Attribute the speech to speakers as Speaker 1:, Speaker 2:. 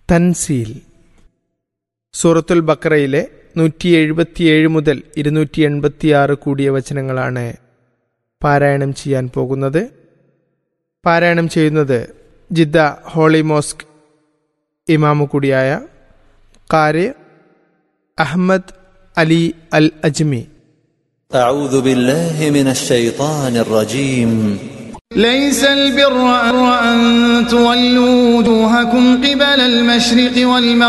Speaker 1: തൻസീൽ സൂറത്തുൽ ബക്രയിലെ നൂറ്റി എഴുപത്തിയേഴ് മുതൽ ഇരുന്നൂറ്റി എൺപത്തിയാറ് കൂടിയ വചനങ്ങളാണ് പാരായണം ചെയ്യാൻ പോകുന്നത് പാരായണം ചെയ്യുന്നത് ജിദ്ദ ഹോളി മോസ്ക് ഇമാമു കൂടിയായ കാര് അഹമ്മദ് അലി അൽ അജ്മി
Speaker 2: أعوذ بالله من الشيطان الرجيم
Speaker 3: ليس البر أن تولوا وجوهكم قبل المشرق والمغرب